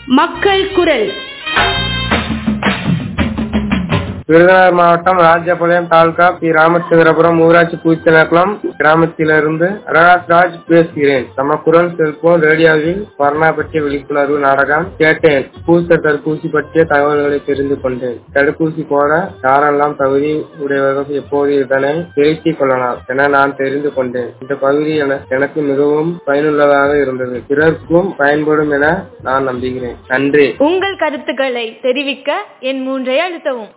மக்கள் குரல் விருதுநகர் மாவட்டம் ராஜபாளையம் தாலுகா பி ராமச்சந்திரபுரம் ஊராட்சி பூச்சநகலம் கிராமத்திலிருந்து பிரகாஷ் ராஜ் பேசுகிறேன் நம்ம குரல் செல்போன் ரேடியோவில் கொரோனா பற்றிய விழிப்புணர்வு நாடகம் கேட்டேன் பூஸ்டர் தடுப்பூசி பற்றிய தகவல்களை தெரிந்து கொண்டேன் தடுப்பூசி போட யாரெல்லாம் தகுதி உடையவர்கள் எப்போது இதனை செலுத்திக் கொள்ளலாம் என நான் தெரிந்து கொண்டேன் இந்த பகுதி என- எனக்கு மிகவும் பயனுள்ளதாக இருந்தது பிறர்க்கும் பயன்படும் என நான் நம்புகிறேன் நன்றி உங்கள் கருத்துக்களை தெரிவிக்க என் மூன்றை அழுத்தவும்